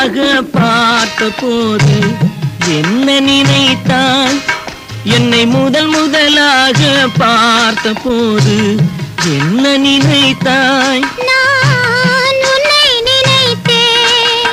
முதலாக பார்த்த போது என்ன நினைத்தாய் என்னை முதல் முதலாக பார்த்த போது என்ன நினைத்தாய் நான் உன்னை நினைத்தேன்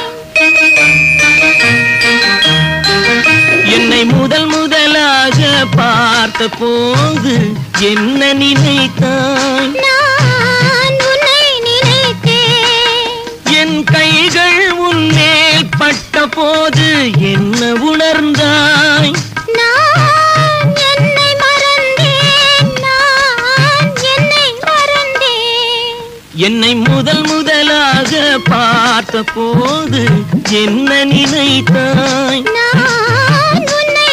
என்னை முதல் முதலாக பார்த்த போது என்ன நினைத்தாய் நான் உன்னை நினைத்தேன் என் கைகள் உன்மேல் பட்ட போது என்ன உணர்ந்தாய் நான் என்னை மறந்தேன் நான் என்னை மறந்தேன் என்னை முதல் முதலாக பார்த்த போது என்ன நினைத்தாய் நான் உன்னை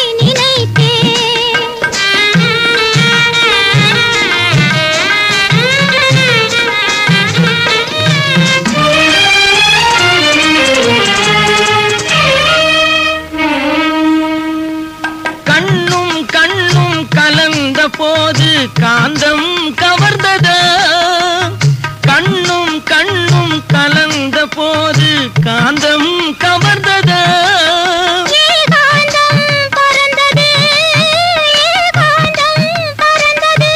கண்ணும் கண்ணும் கலந்த போது காந்தம் கவர்ந்ததா கண்ணும் கண்ணும் கலந்த போது காந்தம் கவர்ந்ததா ஏகாந்தம் பறந்தது ஏகாந்தம் பறந்தது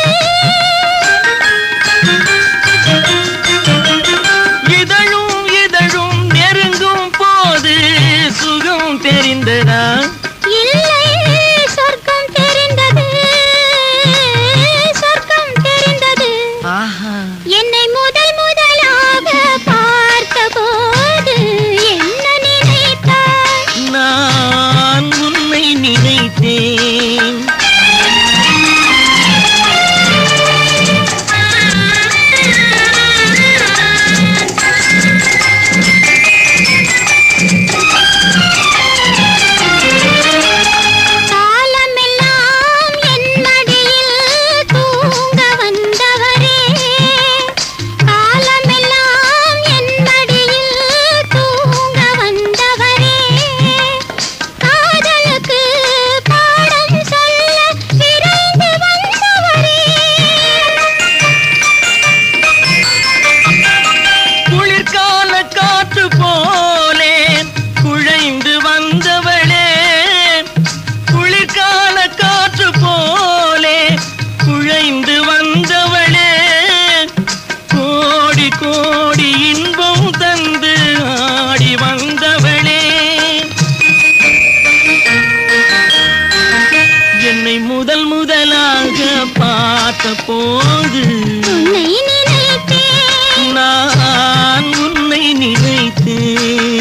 இதழும் இதழும் நெருங்கும் போது சுகம் தெரிந்ததா இல்லை சொர்க்கம் தெரிந்தது சொர்க்கம் தெரிந்தது ஆஹா என்னை முதல் முதலாக பார்த்தபோது என்ன நினைத்தாய் நான் உன்னை நினைத்தேன் காலமெல்லாம் என் மடியில் தூங்க வந்தவரே காலமெல்லாம் என் மடியில் தூங்க வந்தவரே காதலுக்கு பாடம் சொல்ல விரைந்து வந்தவரே குளிர்கால காற்று போலே குழைந்து வந்தவளே குளிர்கால காற்று போலே குழைந்து வந்தவளே கோடி கோடி இன்பம் தந்து ஆடி வந்தவளே என்னை முதல் முதலாக பார்த்த போது உன்னை நினைத்தேன் நான் உன்னை நினைத்தேன்